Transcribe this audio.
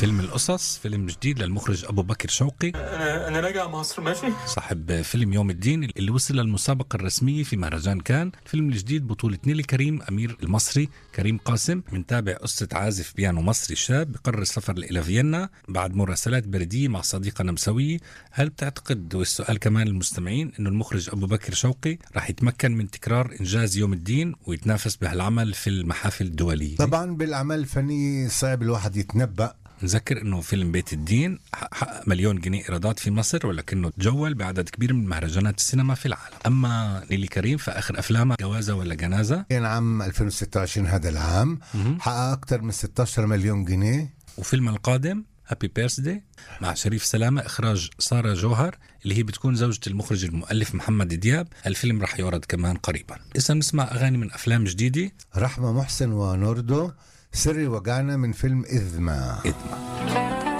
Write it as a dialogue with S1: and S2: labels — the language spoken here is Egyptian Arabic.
S1: فيلم القصص فيلم جديد للمخرج ابو بكر شوقي
S2: انا انا راجع مصر ماشي
S1: صاحب فيلم يوم الدين اللي وصل للمسابقة الرسمية في مهرجان كان الفيلم الجديد بطولة نيلي كريم أمير المصري كريم قاسم بنتابع قصة عازف بيانو مصري شاب بقرر السفر إلى فيينا بعد مراسلات بردية مع صديقة نمساوية هل بتعتقد والسؤال كمان للمستمعين أنه المخرج أبو بكر شوقي راح يتمكن من تكرار إنجاز يوم الدين ويتنافس بهالعمل في المحافل الدولية
S3: طبعا بالاعمال الفنيه صعب الواحد يتنبأ
S1: نذكر انه فيلم بيت الدين حقق مليون جنيه ايرادات في مصر ولكنه تجول بعدد كبير من مهرجانات السينما في العالم اما نيلي كريم فاخر افلامها جوازه ولا جنازه
S3: كان عام 2026 هذا العام حقق اكثر من 16 مليون جنيه
S1: وفيلم القادم هابي بيرثدي مع شريف سلامة إخراج سارة جوهر اللي هي بتكون زوجة المخرج المؤلف محمد دياب الفيلم رح يعرض كمان قريبا إذا نسمع أغاني من أفلام جديدة
S3: رحمه محسن ونوردو سري وجعنا من فيلم اذ ما
S1: إدمة